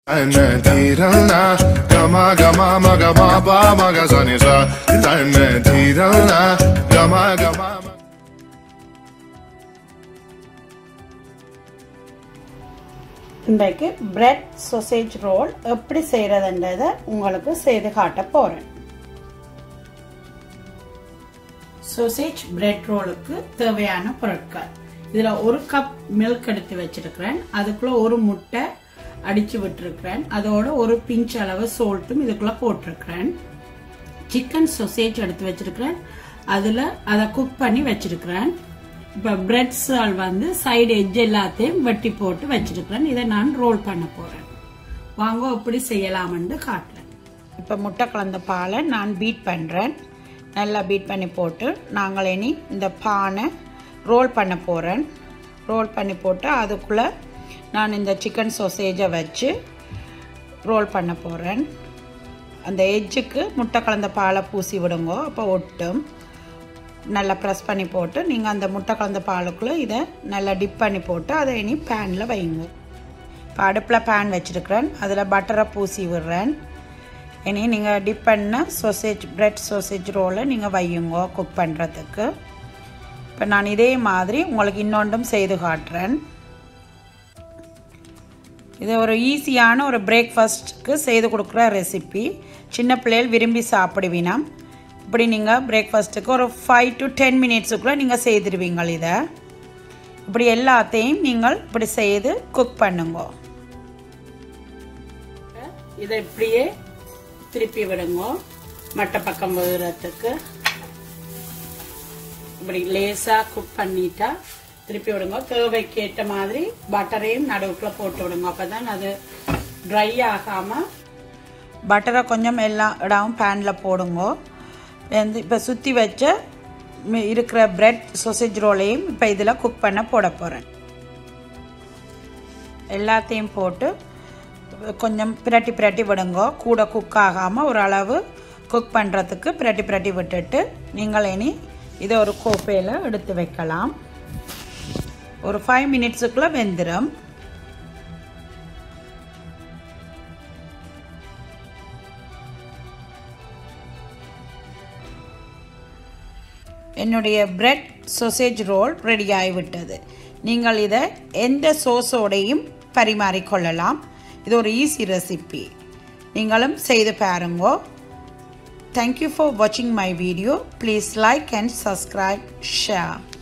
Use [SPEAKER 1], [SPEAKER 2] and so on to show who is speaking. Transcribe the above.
[SPEAKER 1] Anne tirana, gama gama maga ma ba maga zani sa. Anne tirana, gama gama. ma-
[SPEAKER 2] இன்றைக்கு bread sausage roll எப்படி செய்கிறதுன்றதை உங்களுக்கு செய்து காட்ட போகிறேன் சொசேஜ் பிரெட் ரோலுக்கு தேவையான பொருட்கள் இதில் ஒரு கப் மில்க் எடுத்து வச்சிருக்கிறேன் அதுக்குள்ள ஒரு முட்டை அடிச்சு விட்டுருக்கிறேன் அதோட ஒரு பிஞ்ச் அளவு சோல்ட்டும் இதுக்குள்ள போட்டிருக்கிறேன் சிக்கன் சொசேஜ் எடுத்து வச்சிருக்கிறேன் அதில் அதை குக் பண்ணி வச்சிருக்கிறேன் இப்போ பிரெட்ஸால் வந்து சைடு எட்ஜ் எல்லாத்தையும் வெட்டி போட்டு வச்சிருக்கிறேன் இதை நான் ரோல் பண்ண போகிறேன் வாங்க எப்படி செய்யலாம்னு காட்டுறேன் இப்போ முட்டை கலந்த பாலை நான் பீட் பண்ணுறேன் நல்லா பீட் பண்ணி போட்டு நாங்கள் இனி இந்த பானை ரோல் பண்ண போகிறேன் ரோல் பண்ணி போட்டு அதுக்குள்ளே நான் இந்த சிக்கன் சொசேஜை வச்சு ரோல் பண்ண போகிறேன் அந்த எட்ஜுக்கு முட்டை கலந்த பாலை பூசி விடுங்க அப்போ ஒட்டும் நல்லா ப்ரெஸ் பண்ணி போட்டு நீங்கள் அந்த முட்டை கலந்த பாலுக்குள்ளே இதை நல்லா டிப் பண்ணி போட்டு அதை இனி பேனில் வைங்க இப்போ அடுப்பில் பேன் வச்சுருக்கிறேன் அதில் பட்டரை பூசி விடுறேன் இனி நீங்கள் டிப் பண்ண சொசேஜ் பிரெட் சொசேஜ் ரோலை நீங்கள் வையுங்க குக் பண்ணுறதுக்கு இப்போ நான் இதே மாதிரி உங்களுக்கு இன்னொன்றும் செய்து காட்டுறேன் இது ஒரு ஈஸியான ஒரு பிரேக்ஃபாஸ்ட்டுக்கு செய்து கொடுக்குற ரெசிபி சின்ன பிள்ளைகள் விரும்பி சாப்பிடுவீனா இப்படி நீங்கள் பிரேக்ஃபாஸ்ட்டுக்கு ஒரு ஃபைவ் டு டென் மினிட்ஸுக்குள்ளே நீங்கள் செய்திருவீங்க இதை இப்படி எல்லாத்தையும் நீங்கள் இப்படி செய்து குக் பண்ணுங்க இதை இப்படியே திருப்பி விடுங்க மட்டை பக்கம் விடுறதுக்கு இப்படி லேசாக குக் பண்ணிட்டா திருப்பி விடுங்க தேவைக்கு ஏற்ற மாதிரி பட்டரையும் நடுவுக்குள்ள போட்டு விடுங்க அப்பதான் அது ட்ரை ஆகாம பட்டரை கொஞ்சம் எல்லா இடமும் பேனில் போடுங்க வந்து இப்போ சுற்றி வச்ச மி- இருக்கிற பிரெட் சொசேஜ் ரோலையும் இப்போ இதில் குக் பண்ண போட போகிறேன் எல்லாத்தையும் போட்டு கொஞ்சம் பிரட்டி பிரட்டி விடுங்க கூட குக் ஆகாமல் ஒரு அளவு குக் பண்ணுறதுக்கு பிரட்டி பிரட்டி விட்டுட்டு நீங்கள் இனி இதை ஒரு கோப்பையில் எடுத்து வைக்கலாம் ஒரு ஃபைவ் மினிட்ஸுக்குள்ளே வெந்துடும் என்னுடைய பிரெட் சொசேஜ் ரோல் ரெடி ஆகிவிட்டது நீங்கள் இதை எந்த சோஸோடையும் பரிமாறிக்கொள்ளலாம் இது ஒரு ஈஸி ரெசிபி நீங்களும் செய்து பாருங்கோ தேங்க்யூ ஃபார் வாட்சிங் my video please like and subscribe share